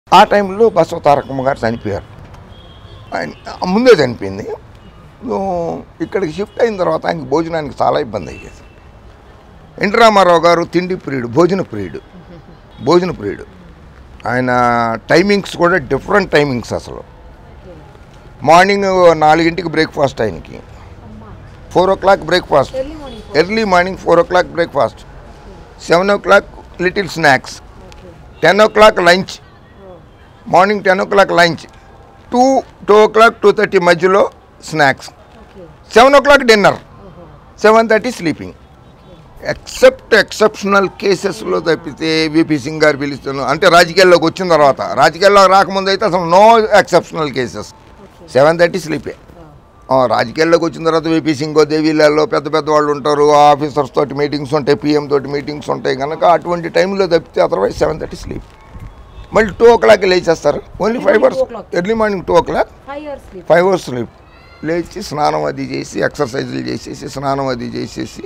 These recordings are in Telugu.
ఆ టైంలో బసవ తారకమ్మ గారు చనిపోయారు ఆయన ముందే చనిపోయింది సో ఇక్కడికి షిఫ్ట్ అయిన తర్వాత ఆయనకి భోజనానికి చాలా ఇబ్బంది అయ్యేది ఎన్టీ రామారావు గారు తిండి ప్రియుడు భోజన ప్రియుడు భోజన ప్రియుడు ఆయన టైమింగ్స్ కూడా డిఫరెంట్ టైమింగ్స్ అసలు మార్నింగ్ నాలుగింటికి బ్రేక్ఫాస్ట్ ఆయనకి four o'clock breakfast early morning early morning four o'clock breakfast seven o'clock little snacks ten o'clock lunch morning ten o'clock lunch two two o'clock two thirty మధ్యలో snacks okay seven o'clock dinner seven thirty sleeping except exceptional కేసెస్లో తప్పితే విపి సింగ్ గారు పిలుస్తాను అంటే రాజకీయాల్లోకి వచ్చిన తర్వాత రాజకీయాల్లోకి రాకముందు అయితే అసలు no exceptional cases seven thirty స్లీపే ఆ, రాజకీయాల్లోకి వచ్చిన తర్వాత విపి సింగ్ దేవీలలో పెద్ద పెద్ద వాళ్ళు ఉంటారు ఆఫీసర్స్ తోటి మీటింగ్స్ ఉంటాయి పిఎం తోటి మీటింగ్స్ ఉంటాయి కనుక అటువంటి టైంలో తప్పితే అదర్వైజ్ సెవెన్ థర్టీ స్లీప్ మళ్ళీ టూ ఓ క్లాక్ లేచేస్తారు only five hours 2 o'clock. Early morning two o'clock five years sleep five hours sleep లేచి స్నానం అది చేసి ఎక్సర్సైజులు చేసేసి స్నానం అది చేసేసి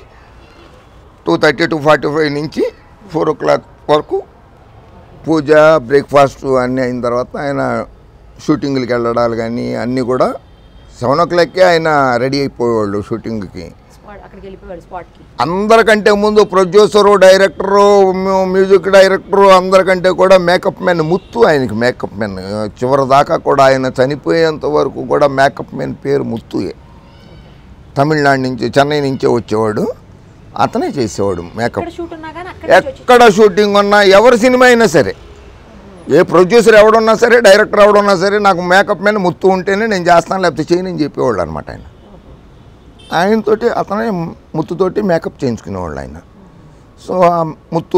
two thirty to forty five నుంచి ఫోర్ ఓ క్లాక్ వరకు పూజ బ్రేక్ఫాస్ట్ అన్నీ అయిన తర్వాత ఆయన షూటింగ్లకి వెళ్ళడాలు కానీ అన్నీ కూడా సెవెన్ ఓ క్లాక్కే ఆయన రెడీ అయిపోయేవాళ్ళు షూటింగ్కి స్పాట్ అక్కడికి వెళ్ళిపోయాడు స్పాట్ కి అందరికంటే ముందు producer director mu- music director అందరికంటే కూడా మేకప్ మెన్ ముత్తు ఆయనకి మేకప్ మెన్ చివరి దాకా కూడా ఆయన చనిపోయేంత వరకు కూడా మేకప్ మెన్ పేరు ముత్తుయే తమిళనాడు నుంచి చెన్నై నుంచే వచ్చేవాడు అతనే చేసేవాడు మేకప్ ఎక్కడ షూట్ ఉన్నా కానీ అక్కడ నుంచి వచ్చి ఎక్కడ షూటింగ్ ఉన్నా ఎవరి సినిమా అయినా సరే ఏ ప్రొడ్యూసర్ ఎవడున్నా సరే డైరెక్టర్ ఎవడున్నా సరే నాకు మేకప్ మీద ముత్తు ఉంటేనే నేను చేస్తాను లేకపోతే చేయనని చెప్పేవాళ్ళు అనమాట ఆయన ఆయనతోటి అతనే ముత్తుతోటి మేకప్ చేయించుకునేవాళ్ళు ఆయన సో ఆ ముత్తు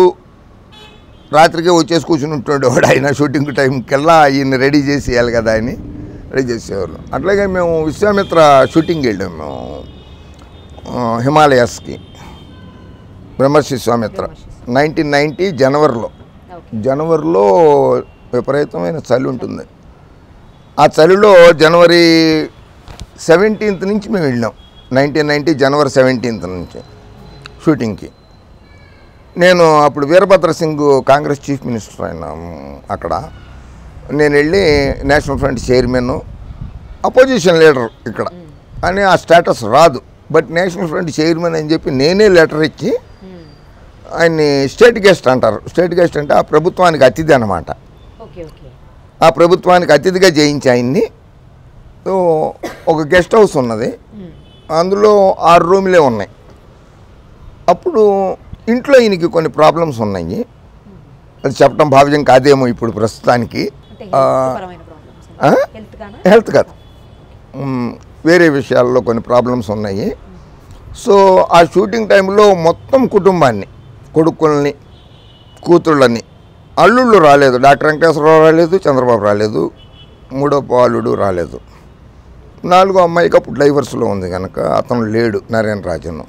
రాత్రికే వచ్చేసి కూర్చుని ఉంటుండేవాడు ఆయన షూటింగ్ టైంకెల్లా ఈయన రెడీ చేసేయాలి కదా ఆయన రెడీ చేసేవాళ్ళు అట్లాగే మేము విశ్వామిత్ర షూటింగ్ వెళ్ళాము మేము ఆ, హిమాలయాస్కి బ్రహ్మర్షి విశ్వామిత్ర నైన్టీన్ నైంటీ జనవరిలో ఓకే జనవరిలో విపరీతమైన చలి ఉంటుంది ఆ చలిలో జనవరి సెవెంటీన్త్ నుంచి మేము వెళ్ళాం నైన్టీన్ నైంటీ జనవరి సెవెంటీన్త్ నుంచి షూటింగ్కి నేను అప్పుడు వీరభద్ర సింగ్ కాంగ్రెస్ చీఫ్ మినిస్టర్ ఆయన అక్కడ నేను వెళ్ళి national front chairman opposition leader ఇక్కడ అని ఆ స్టేటస్ రాదు బట్ నేషనల్ ఫ్రంట్ చైర్మన్ అని చెప్పి నేనే లెటర్ ఇచ్చి ఆయన్ని స్టేట్ గెస్ట్ అంటారు స్టేట్ గెస్ట్ అంటే ఆ ప్రభుత్వానికి అతిథి అనమాట ఓకే ఓకే ఆ ప్రభుత్వానికి అతిథిగా చేయించి ఆయన్ని సో ఒక గెస్ట్ హౌస్ ఉన్నది అందులో ఆరు రూమ్లే ఉన్నాయి అప్పుడు ఇంట్లో ఈయనకి కొన్ని ప్రాబ్లమ్స్ ఉన్నాయి అది చెప్పడం భావ్యం కాదేమో ఇప్పుడు ప్రస్తుతానికి అంటే ఆ, హెల్త్ పరమైన ప్రాబ్లమ్స్ ఆ? హెల్త్ గానా హెల్త్ కాదు మ్, వేరే విషయాల్లో కొన్ని ప్రాబ్లమ్స్ ఉన్నాయి సో ఆ షూటింగ్ టైంలో మొత్తం కుటుంబాన్ని కొడుకుల్ని కూతుళ్ళని అల్లుళ్ళు రాలేదు డాక్టర్ వెంకటేశ్వరరావు రాలేదు చంద్రబాబు రాలేదు మూడో అల్లుడు రాలేదు నాలుగో అమ్మాయికి అప్పుడు డ్రైవర్స్లో ఉంది కనుక అతను లేడు నరేంద్ర రాజన్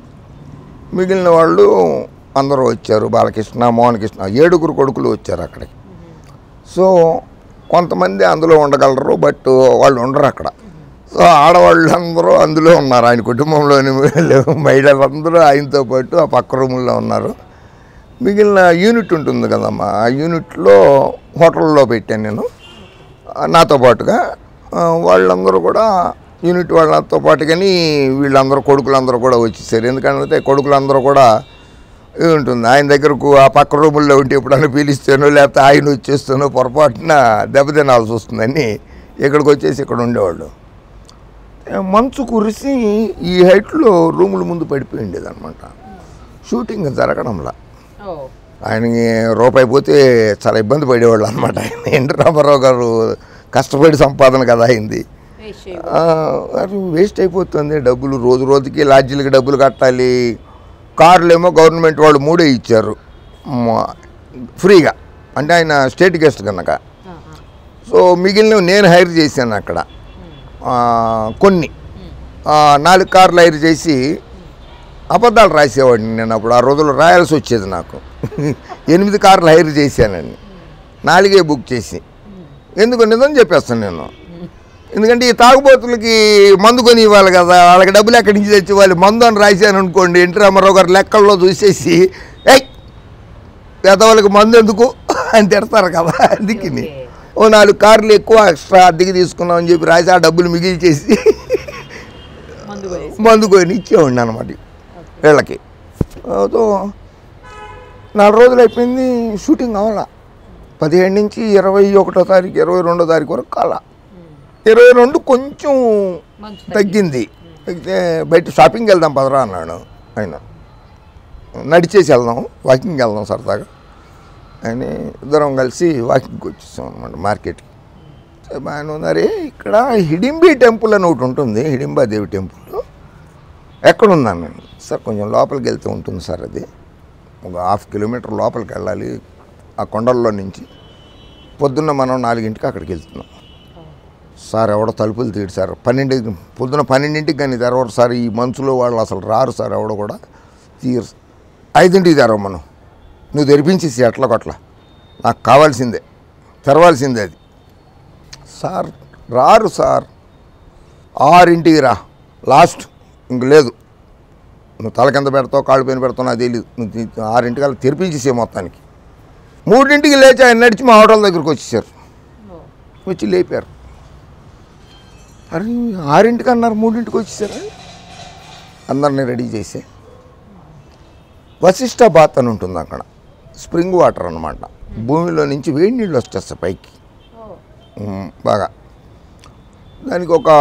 మిగిలిన వాళ్ళు అందరూ వచ్చారు బాలకృష్ణ మోహన్ కృష్ణ ఏడుగురు కొడుకులు వచ్చారు అక్కడికి సో కొంతమంది అందులో ఉండగలరు బట్ వాళ్ళు ఉండరు అక్కడ సో ఆడవాళ్ళందరూ అందులో ఉన్నారు ఆయన కుటుంబంలోని మహిళలందరూ ఆయనతో పాటు ఆ పక్క రూముల్లో ఉన్నారు మిగిలిన యూనిట్ ఉంటుంది కదమ్మా ఆ యూనిట్లో హోటల్లో పెట్టాను నేను ఆ, నాతో పాటుగా ఆ, వాళ్ళందరూ కూడా యూనిట్ వాళ్ళతో పాటు కానీ వీళ్ళందరూ కొడుకులందరూ కూడా వచ్చేసారు ఎందుకంటే కొడుకులందరూ కూడా ఇది ఉంటుంది ఆయన దగ్గరకు ఆ పక్క రూముల్లో ఉంటే ఎప్పుడైనా పీలిస్తానో లేకపోతే ఆయన వచ్చేస్తానో పొరపాటున దెబ్బతినాల్సి వస్తుందని ఇక్కడికి వచ్చేసి ఇక్కడ ఉండేవాళ్ళు ఏ, మంచు కురిసి ఈ హైట్లో రూముల ముందు పడిపోయి ఉండేది అనమాట షూటింగ్ జరగడంలా ఓ ఆయనకి రూపాయి పోతే చాలా ఇబ్బంది పడేవాళ్ళు అనమాట ఆయన ఎన్టీ రామారావు గారు కష్టపడి సంపాదన కదా అయింది వేస్ట్ చేయ అది వేస్ట్ అయిపోతుంది డబ్బులు రోజు రోజుకి లాడ్జీలకి డబ్బులు కట్టాలి కార్లు ఏమో గవర్నమెంట్ వాళ్ళు మూడే ఇచ్చారు మ- ఫ్రీగా అంటే ఆయన స్టేట్ గెస్ట్ కనుక సో మిగిలినవి నేను హైర్ చేశాను అక్కడ ఆ, కొన్ని ఆ, నాలుగు కార్లు హైర్ చేసి అబద్ధాలు రాసేవాడిని నేను అప్పుడు ఆ రోజుల్లో రాయాల్సి వచ్చేది నాకు ఎనిమిది కార్లు హైర్ చేశానండి నాలుగే బుక్ చేసి ఎందుకు నిజం చెప్పేస్తాను నేను ఎందుకంటే ఈ తాగుబోతులకి మందు కొని ఇవ్వాలి కదా వాళ్ళకి డబ్బులు ఎక్కడి నుంచి తెచ్చి వాళ్ళు మందు అని రాశాను అనుకోండి ఎన్టీ రామారావు గారు లెక్కల్లో చూసేసి ఏయ్ పెద్దవాళ్ళకి మందు ఎందుకు అని తిడతారు కదా అందుకని ఓకే ఓ నాలుగు కార్లు ఎక్కువ ఎక్స్ట్రా అద్దెకి తీసుకున్నాం అని చెప్పి రాసి ఆ డబ్బులు మిగిల్చేసి మందు పోయేసి మందు కొని ఇచ్చేవాడిని అనమాట వీళ్ళకి తో నాలుగు రోజులు అయిపోయింది షూటింగ్ అవ్వాల పదిహేడు నుంచి ఇరవై ఒకటో తారీఖు ఇరవై రెండో తారీఖు వరకు కాల ఇరవై రెండు కొంచెం మంచు తగ్గింది తగ్గితే బయట షాపింగ్కి వెళ్దాం పదరా అన్నాడు ఆయన నడిచేసి వెళ్దాం వాకింగ్కి వెళ్దాం సరదాగా అని ఇద్దరం కలిసి వాకింగ్కి వచ్చేసాం అనమాట మార్కెట్కి సరే బాగానే ఉన్నారే ఇక్కడ హిడింబి టెంపుల్ అని ఒకటి ఉంటుంది హిడింబా దేవి టెంపుల్ ఎక్కడ ఉందన్నాను నేను సార్ కొంచెం లోపలికి వెళ్తే ఉంటుంది సార్ అది ఒక హాఫ్ కిలోమీటర్ లోపలికి వెళ్ళాలి ఆ కొండల్లో నుంచి పొద్దున్న మనం నాలుగింటికి అక్కడికి వెళ్తున్నాం సార్ ఎవడో తలుపులు తీడు సార్ పన్నెండు పొద్దున పన్నెండింటికి కానీ తెరవరు సార్ ఈ మంచులో వాళ్ళు అసలు రారు సార్ ఎవడ కూడా తీయరు ఐదింటికి తెరవ మనం నువ్వు తెరిపించేసి ఎట్లా కొట్ల నాకు కావాల్సిందే తెరవాల్సిందే అది సార్ రారు సార్ ఆరింటికి రా లాస్ట్ ఇంక లేదు నువ్వు తల కింద పెడతావు కాళ్ళు పైన పెడతావు నాకు తెలియదు నువ్వు తీ- ఆరింటికి తెరిపించేసే మొత్తానికి మూడింటికి లేచి ఆయన నడిచి మా హోటల్ దగ్గరికి వచ్చేసారు వచ్చి లేపారు అరే ఆరింటికి అన్నారు మూడింటికి వచ్చేసారా అందరిని రెడీ చేసి వశిష్ట బాత్ అని ఉంటుంది అక్కడ స్ప్రింగ్ వాటర్ అనమాట భూమిలో నుంచి వేడి నీళ్ళు వచ్చేస్తాయి పైకి ఉమ్, బాగా దానికి ఒక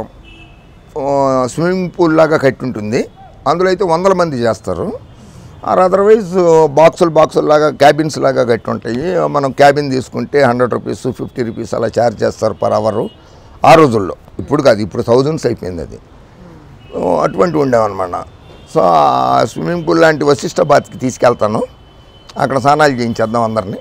స్విమ్మింగ్ పూల్ లాగా కట్టి ఉంటుంది అందులో అయితే వందల మంది చేస్తారు ఆర్ అదర్వైజ్ బాక్సులు బాక్సులు లాగా క్యాబిన్స్ లాగా కట్టి ఉంటాయి మనం క్యాబిన్ తీసుకుంటే హండ్రెడ్ రూపీస్ ఫిఫ్టీ రూపీస్ అలా ఛార్జ్ చేస్తారు పర్ అవరు ఆ రోజుల్లో ఇప్పుడు కాదు ఇప్పుడు థౌజండ్స్ అయిపోయింది అది సో అటువంటి ఉండేవన్నమాట సో ఆ స్విమ్మింగ్ పూల్ లాంటి వశిష్ట బాత్కి తీసుకెళ్తాను అక్కడ స్నానాలు చేయించేద్దాం అందరినీ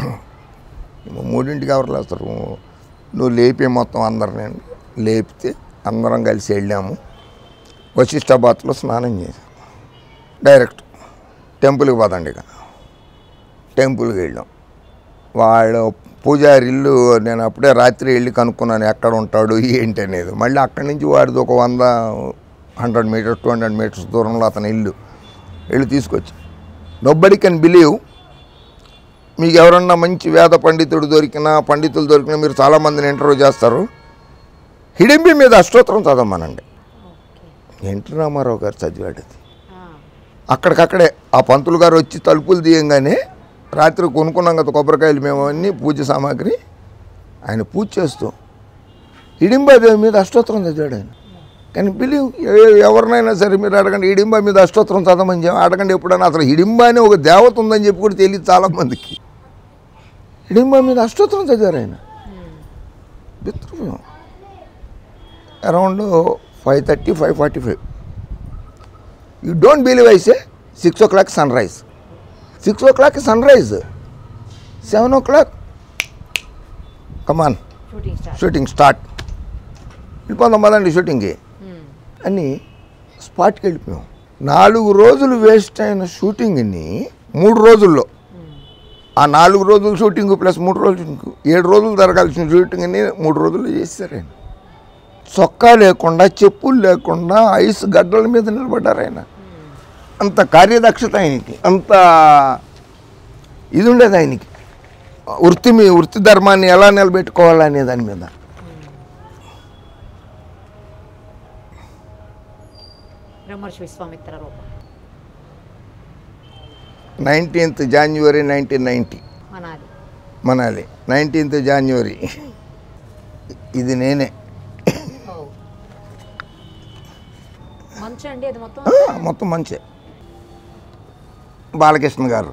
మూడింటికి ఎవరు లేస్తారు నువ్వు లేపే మొత్తం అందరిని లేపితే అందరం కలిసి వెళ్ళాము వశిష్టాబాద్లో స్నానం చేసాం డైరెక్ట్ టెంపుల్కి పోదండి ఇక టెంపుల్కి వెళ్ళాం వాళ్ళు పూజారి ఇల్లు నేను అప్పుడే రాత్రి వెళ్ళి కనుక్కున్నాను ఎక్కడ ఉంటాడు ఏంటి అనేది మళ్ళీ అక్కడి నుంచి వాడిది ఒక వంద hundred meters two hundred meters దూరంలో అతని ఇల్లు వెళ్ళి తీసుకొచ్చి నొబ్బడి కెన్ బిలీవ్ మీకు ఎవరన్నా మంచి వేద పండితుడు దొరికినా పండితులు దొరికినా మీరు చాలామందిని ఇంటర్వ్యూ చేస్తారు హిడింబి మీద అష్టోత్తరం చదవమనండి ఎన్టీ రామారావు గారు చదివాడు అది అక్కడికక్కడే ఆ పంతులు గారు వచ్చి తలుపులు తీయంగానే రాత్రి కొనుక్కున్నాం కదా కొబ్బరికాయలు మేము అన్నీ పూజ సామాగ్రి ఆయన పూజ చేస్తూ హిడింబాదేవి మీద అష్టోత్తరం చదివాడు ఆయన కానీ బిలీవ్ ఎవరినైనా సరే మీరు అడగండి హిడింబా మీద అష్టోత్తరం చదవమని చెప్పి అడగండి ఎప్పుడైనా అసలు హిడింబా అని ఒక దేవత ఉందని చెప్పి కూడా తెలియదు చాలామందికి హిడింబా మీద అష్టోత్తరం చదివారు ఆయన పితృవ్యం around five thirty five forty five you don't believe ఐసే six o'clock sunrise six o'clock sunrise seven o'clock come on shooting start shooting start వెళ్ళిపోదాం పదండి షూటింగ్కి అని స్పాట్కి వెళ్ళిపోయాం నాలుగు రోజులు వేస్ట్ అయిన షూటింగ్ని మూడు రోజుల్లో ఆ నాలుగు రోజులు షూటింగ్ ప్లస్ మూడు రోజులు షూటింగ్ ఏడు రోజులు జరగాల్సిన షూటింగ్ని మూడు రోజులు చేశారు ఆయన చొక్కా లేకుండా చెప్పులు లేకుండా ఐస్ గడ్డల మీద నిలబడ్డారు ఆయన అంత కార్యదక్షత ఆయనకి అంత ఇది ఉండేది ఆయనకి వృత్తి మీ వృత్తి ధర్మాన్ని ఎలా నిలబెట్టుకోవాలనే దాని మీద బ్రహ్మర్షి విశ్వామిత్ర రూపం nineteenth January nineteen ninety Manali Manali nineteenth January ఇది నేనే మంచు అండి అది మొత్తం ఆ, మొత్తం మంచే బాలకృష్ణ గారు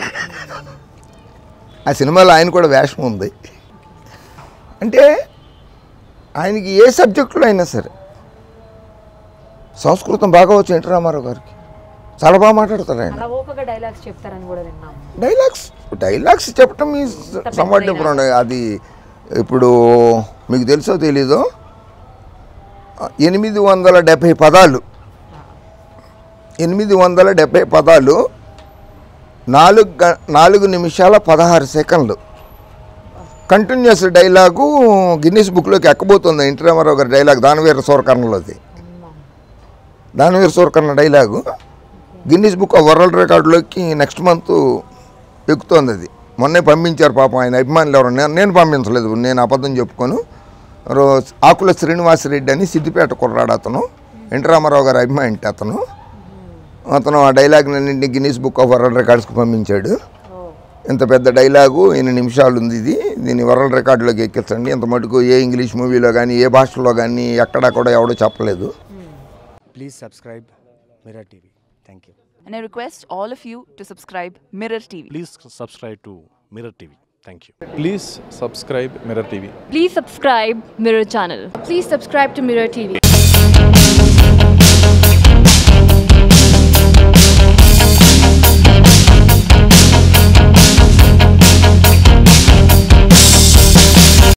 ఆ సినిమాలో ఆయన కూడా వేషం ఉంది అంటే ఆయనకి ఏ సబ్జెక్టులో అయినా సరే సంస్కృతం బాగా వచ్చు ఎన్టీ రామారావు గారికి చాలా బాగా మాట్లాడతారు ఆయన అలవోకగా డైలాగ్స్ చెప్తారని కూడా విన్నాం డైలాగ్స్ డైలాగ్స్ చెప్పటం ఈ సంవాట్ డిఫరెంట్ అది ఇప్పుడు మీకు తెలుసో తెలీదో ఎనిమిది వందల డెబ్భై పదాలు ఎనిమిది వందల డెబ్భై పదాలు నాలుగు గ నాలుగు నిమిషాల పదహారు సెకండ్లు కంటిన్యూస్ డైలాగు గిన్నీస్ బుక్లోకి ఎక్కబోతుంది ఎన్టీ రామారావు గారి డైలాగ్ దానవీర సూరకర్ణలోది అమ్మా. Danaveera Surakarna dialogue Guinness book of world రికార్డులోకి నెక్స్ట్ మంత్ ఎక్కుతోంది అది మొన్నే పంపించారు పాపం ఆయన అభిమానులు ఎవరు నేను నేను పంపించలేదు నేను అబద్ధం చెప్పుకోను రో ఆకుల శ్రీనివాసరెడ్డి అని సిద్దిపేట కుర్రాడు అతను ఎన్టీ రామారావు గారు అభిమాని అతను అతను ఆ డైలాగ్ అన్నింటినీ గిన్నీస్ బుక్ ఆఫ్ వరల్డ్ రికార్డ్స్కి పంపించాడు ఓ ఇంత పెద్ద డైలాగు ఎన్ని నిమిషాలు ఉంది ఇది దీన్ని వరల్డ్ రికార్డులోకి ఎక్కించండి ఇంత మటుకు ఏ ఇంగ్లీష్ మూవీలో కానీ ఏ భాషలో కానీ ఎక్కడా కూడా ఎవడో చెప్పలేదు Please subscribe Mirror TV. Thank you. And I request all of you to subscribe Mirror TV. Please subscribe to Mirror TV. Thank you. Please subscribe Mirror TV. Please subscribe Mirror channel. Please subscribe to Mirror TV.